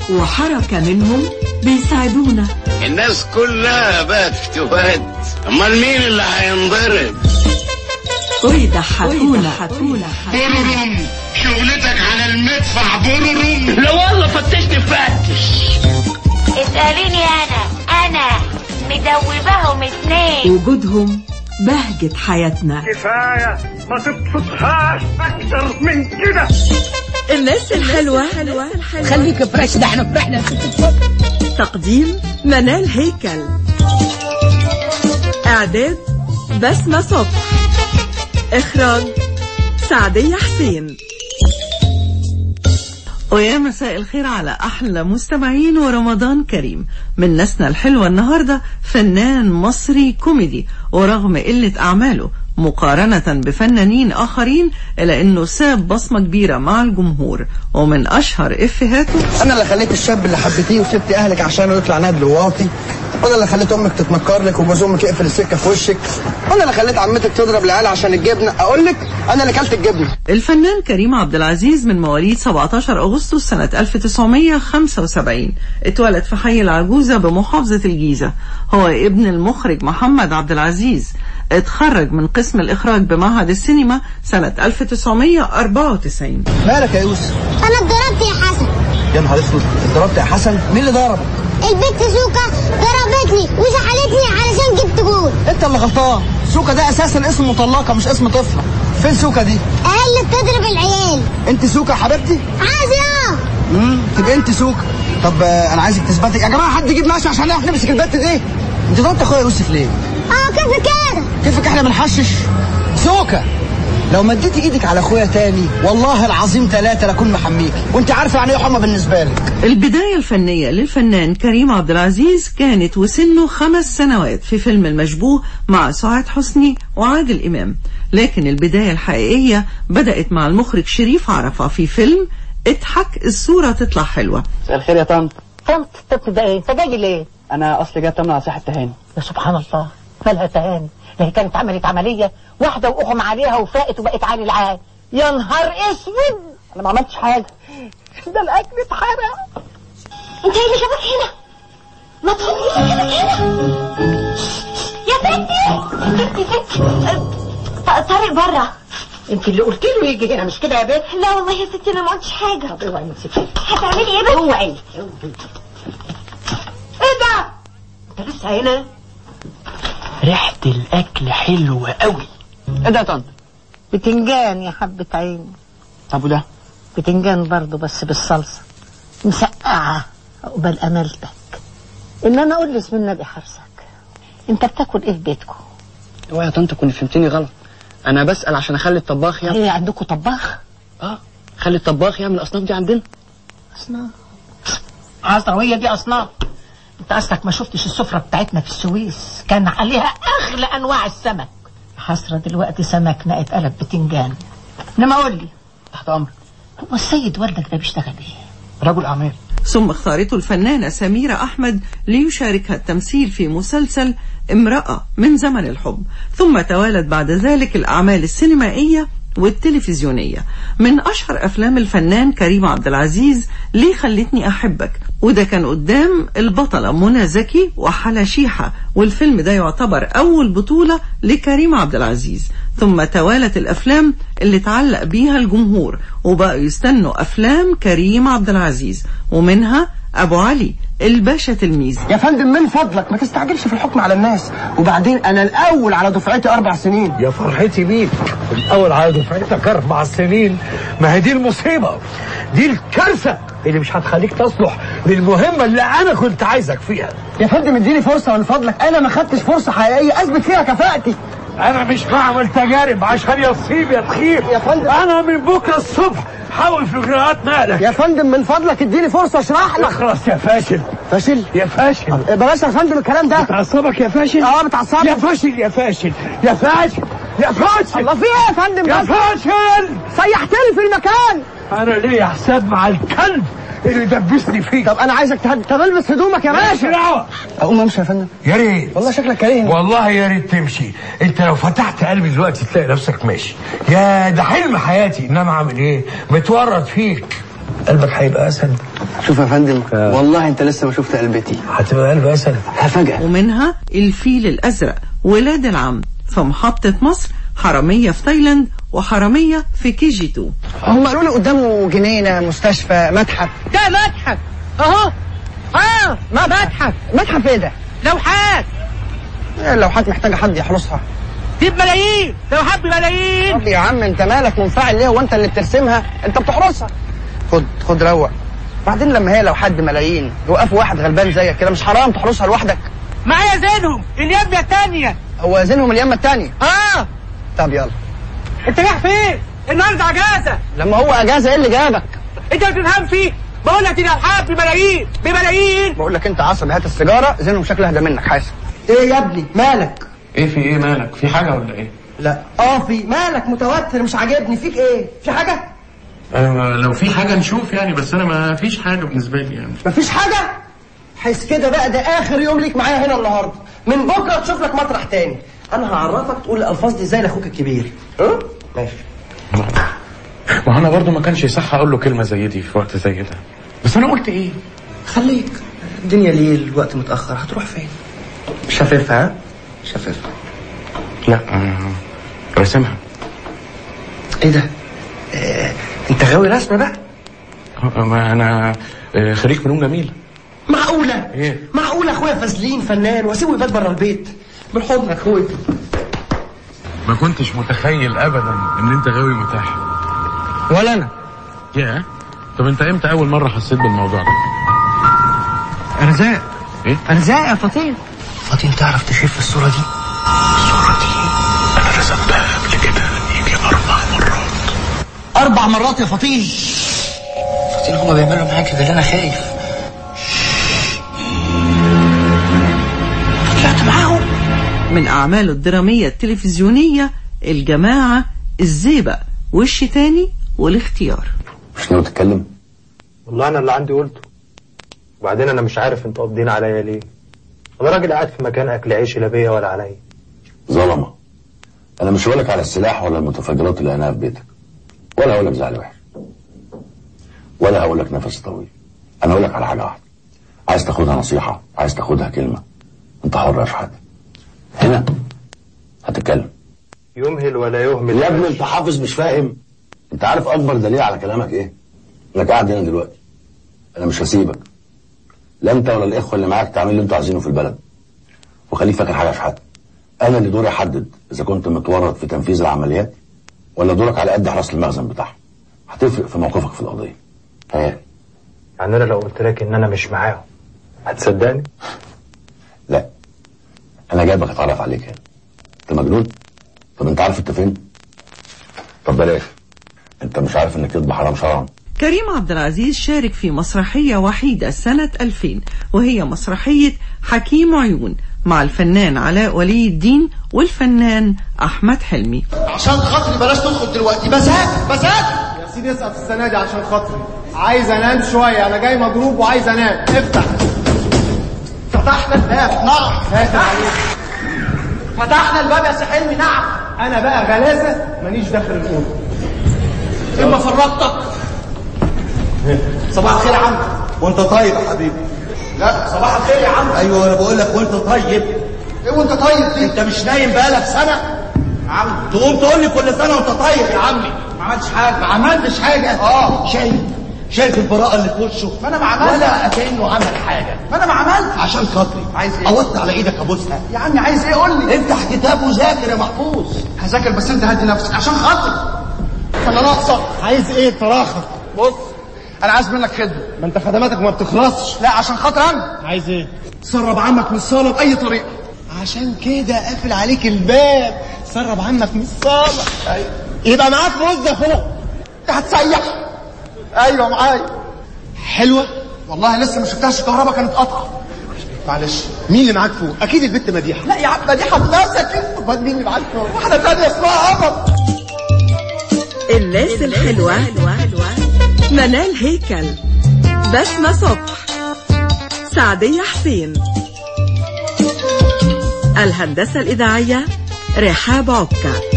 وحركة منهم بيساعدونا الناس كلها بقت فتوات امال مين اللي هينضرب ويضحكونا بررم شغلتك على المدفع بررم لا والله فتشني فتش اسأليني أنا أنا مدوباهم اتنين وجودهم بهجة حياتنا كفاية ما تبسطهاش أكتر من كده الناس الحلوة خليك فريش ده احنا فرحنا تقديم منال هيكل إعداد بسمة صبح إخراج سعدية حسين ويا مساء الخير على أحلى مستمعين ورمضان كريم من ناسنا الحلوة النهاردة فنان مصري كوميدي ورغم قلة أعماله مقارنة بفنانين آخرين إلا أنه ساب بصمة كبيرة مع الجمهور ومن أشهر إفهاته انا اللي خليت الشاب اللي حبيتيه وسبت اهلك عشانه يطلع نادل وواطي وانا اللي خليت امك تتنكر لك وجوز امك يقفل السكه في وشك وانا اللي خليت عمتك تضرب العيال عشان الجبنه اقول لك انا اللي كلت الجبنه الفنان كريم عبد العزيز من مواليد 17 أغسطس سنة 1975 اتولد في حي العجوزة بمحافظة الجيزة هو ابن المخرج محمد عبد العزيز اتخرج من قسم الإخراج بمعهد السينما سنة 1994 مالك يا يوسف انا اتضربت يا حسن يا نهار اسود ضربت يا حسن مين اللي ضربك البت سوكا ضربتني وزعلتني علشان جبت جول انت اللي غلطان سوكا ده اساسا اسم مطلقه مش اسم طفله فين سوكا دي اقل بتضرب العيال انت سوكا يا حبيبتي عايزة امم تبقى انت سوكا طب آه، انا عايزك تثبتي يا جماعه حد يجيب ماشي عشان نعرف نمسك البت دي انت ضربت اخويا يوسف ليه اه كيف كده كيفك احنا بنحشش سوكا لو مديتي ايدك على اخويا تاني والله العظيم ثلاثة لكون محميكي وانت عارفه يعني ايه حمى بالنسبه لك البداية الفنية للفنان كريم عبد العزيز كانت وسنه خمس سنوات في فيلم المشبوه مع سعاد حسني وعادل إمام لكن البداية الحقيقية بدأت مع المخرج شريف عرفة في فيلم اضحك الصورة تطلع حلوة مساء الخير يا طنط طنط طنط ده ايه؟ انت جاي ليه؟ انا اصلي جاي اطمن على صحه تهاني يا سبحان الله مالها تهاني ده هي كانت عملت عملية واحدة وأغمى عليها وفاقت وبقت عالي العال يا نهار اسود انا ما عملتش حاجه ده الأكل اتحرق انت ايه اللي جابك هنا ما تخليش جابك هنا يا بنتي بنتي بنتي ط- طارق بره انت اللي قلت له يجي هنا مش كده يا بنت لا والله يا ستي انا ما قلتش حاجه طب اوعي ما تسيبش هتعملي ايه بس اوعي ايه ده انت لسه هنا ريحة الأكل حلوة قوي ايه ده يا طنط بتنجان يا حبة عيني طب وده بتنجان برضه بس بالصلصة مسقعة عقبال أملتك إن أنا أقول لاسم النبي حرسك أنت بتاكل إيه في بيتكم؟ اوعى يا طنط تكوني فهمتني غلط انا بسال عشان اخلي الطباخ يعمل إيه عندكم طباخ؟ اه خلي الطباخ يعمل الاصناف دي عندنا أصناف عصر وهي دي أصناف أنت أصلك ما شفتش السفرة بتاعتنا في السويس كان عليها أغلى أنواع السمك حسرة دلوقتي سمكنا اتقلب بتنجان إنما قول لي تحت امرك هو السيد والدك ده بيشتغل إيه؟ رجل اعمال ثم اختارته الفنانة سميرة أحمد ليشاركها التمثيل في مسلسل امرأة من زمن الحب ثم توالت بعد ذلك الأعمال السينمائية والتلفزيونية من أشهر أفلام الفنان كريم عبد العزيز ليه خلتني أحبك وده كان قدام البطلة منى زكي وحلا شيحة والفيلم ده يعتبر أول بطولة لكريم عبد العزيز ثم توالت الأفلام اللي تعلق بيها الجمهور وبقوا يستنوا أفلام كريم عبد العزيز ومنها أبو علي الباشا تلميذ يا فندم من فضلك ما تستعجلش في الحكم على الناس وبعدين انا الاول على دفعتي اربع سنين يا فرحتي بيك الأول على دفعتك أربع سنين ما هي دي المصيبة دي الكارثة اللي مش هتخليك تصلح للمهمة اللي أنا كنت عايزك فيها يا فندم اديني فرصه من فضلك انا ما خدتش فرصه حقيقيه اثبت فيها كفاءتي أنا مش بعمل تجارب عشان يصيب يا تخيب يا فندم. أنا من بكرة الصبح حاول في إجراءات نقلك يا فندم من فضلك اديني فرصه اشرح لك اخلص يا فاشل فاشل يا فاشل بلاش يا فندم الكلام ده بتعصبك يا فاشل اه بتعصبني. يا فاشل يا فاشل يا فاشل يا فاشل الله في ايه يا فندم يا بس فاشل سيحتني في المكان انا ليا حساب مع الكلب اللي دبسني فيه طب انا عايزك تهدي طب البس هدومك يا مالكش باشا دعوه اقوم امشي يا فندم يا ريت والله شكلك كريم والله يا ريت تمشي انت لو فتحت قلبي دلوقتي تلاقي نفسك ماشي يا ده حلم حياتي انما اعمل ايه متورط فيك قلبك هيبقى اسد شوف يا فندم والله انت لسه ما شفت قلبتي هتبقى قلب اسد هفاجئك ومنها الفيل الأزرق ولاد العم في محطة مصر حرامية في تايلاند وحرامية في كي جي 2 هم قالوا لي قدامه جنينه مستشفى متحف ده متحف اهو اه ما متحف متحف ايه ده؟ لوحات اللوحات محتاجه حد يحرسها دي بملايين لوحات بملايين طب يا عم انت مالك منفعل ليه وانت اللي بترسمها انت بتحرسها خد خد روق بعدين لما هي لو حد ملايين يوقفوا واحد غلبان زيك كده مش حرام تحرسها لوحدك معايا زينهم اليمنى التانية هو زينهم اليمه التانية اه طب يلا انت رايح فين؟ النهارده اجازة لما هو اجازه ايه اللي جابك انت بتفهم فيه بقول لك دي لوحات بملايين بملايين بقول لك انت عصبي هات السيجاره زينهم شكله اهدى منك حاسب ايه يا ابني مالك ايه في ايه مالك في حاجه ولا ايه لا اه في مالك متوتر مش عاجبني فيك ايه في حاجه أنا لو في حاجه نشوف يعني بس انا ما فيش حاجه بالنسبه لي يعني مفيش حاجه حس كده بقى ده اخر يوم ليك معايا هنا النهارده من بكره تشوف لك مطرح تاني انا هعرفك تقول الالفاظ دي ازاي لاخوك الكبير ها ماشي ما انا برضو ما كانش يصح اقول له كلمه زي دي في وقت زي ده بس انا قلت ايه خليك الدنيا ليل الوقت متاخر هتروح فين شفافها ها شفافها لا آه، راسمها ايه ده آه، انت غاوي رسم بقى آه، ما انا آه، خريج فنون جميله معقوله ايه معقوله اخويا فازلين فنان واسيبه يبات بره البيت بالحضن يا اخويا ما كنتش متخيل ابدا ان انت غاوي متاح ولا انا يا طب انت امتى اول مره حسيت بالموضوع ده ارزاق ايه ارزاق يا فطين فطين تعرف تشوف الصوره دي الصوره دي انا رسمتها قبل كده يجي اربع مرات اربع مرات يا فطين فطين هما بيعملوا معاك كده اللي انا خايف طلعت معاهم من أعماله الدرامية التلفزيونية الجماعة الزيبق وش تاني والاختيار مش ناوي تتكلم والله انا اللي عندي قلته وبعدين انا مش عارف انتوا قابضين عليا ليه انا راجل قاعد في مكان اكل عيش لا بيا ولا عليا ظلمة انا مش هقولك على السلاح ولا المتفجرات اللي هنا في بيتك ولا هقولك زعل وحش ولا هقولك نفس طويل انا هقولك على حاجة واحدة عايز تاخدها نصيحة عايز تاخدها كلمة انت حر يا شحاتة هنا هتتكلم يمهل ولا يهمل يا ابني انت حافظ مش فاهم انت عارف اكبر دليل على كلامك ايه انك قاعد هنا دلوقتي انا مش هسيبك لا انت ولا الاخوه اللي معاك تعمل اللي انتوا عايزينه في البلد وخليك فاكر حاجه في حد انا اللي دوري احدد اذا كنت متورط في تنفيذ العمليات ولا دورك على قد حراسه المخزن بتاعهم هتفرق في موقفك في القضيه ها يعني انا لو قلت لك ان انا مش معاهم هتصدقني لا انا جايبك اتعرف عليك هنا انت مجنون طب انت عارف انت فين طب بلاش انت مش عارف انك تذبح حرام شرعا كريم عبد العزيز شارك في مسرحية وحيدة سنة 2000 وهي مسرحية حكيم عيون مع الفنان علاء ولي الدين والفنان أحمد حلمي عشان خاطري بلاش تدخل دلوقتي بسات بسات يا سيدي اسقط السنه دي عشان خاطري عايز انام شويه انا جاي مضروب وعايز انام افتح فتحنا الباب نعم فاتح عليك فتحنا الباب يا سي حلمي نعم انا بقى غلاسه ماليش داخل الاوضه اما فرطتك صباح الخير يا عم وانت طيب يا حبيبي لا صباح الخير يا عم ايوه انا بقول لك وانت طيب ايه وانت طيب دي انت مش نايم بقالك سنه يا عم تقوم تقول لي كل سنه وانت طيب يا عمي ما عملتش حاجه ما عملتش حاجه اه شايف شايف البراءه اللي في وشه ما انا ما عملتش ولا كانه عمل حاجه ما انا ما عملتش عشان خاطري عايز ايه؟ اوطي على ايدك ابوسها يا عمي عايز ايه قول لي افتح كتاب وذاكر يا محفوظ هذاكر بس انت هدي نفسك عشان خاطري انا ناقصك عايز ايه تراخك بص انا عايز منك خدمه ما انت خدماتك ما بتخلصش لا عشان خاطر انا عايز ايه سرب عمك من الصاله باي طريقه عشان كده قافل عليك الباب سرب عنك من الصاله ايوه يبقى معاك مده فوق انت هتسيح ايوه معايا حلوه والله لسه ما شفتهاش الكهرباء كانت قطعه معلش مين اللي معاك فوق اكيد البت مديحه لا يا عم مديحه بنفسك انت امال مين اللي معاك فوق واحده ثانيه اسمها قمر الناس الحلوة منال هيكل بسمة صبح سعدية حسين الهندسة الإذاعية رحاب عكا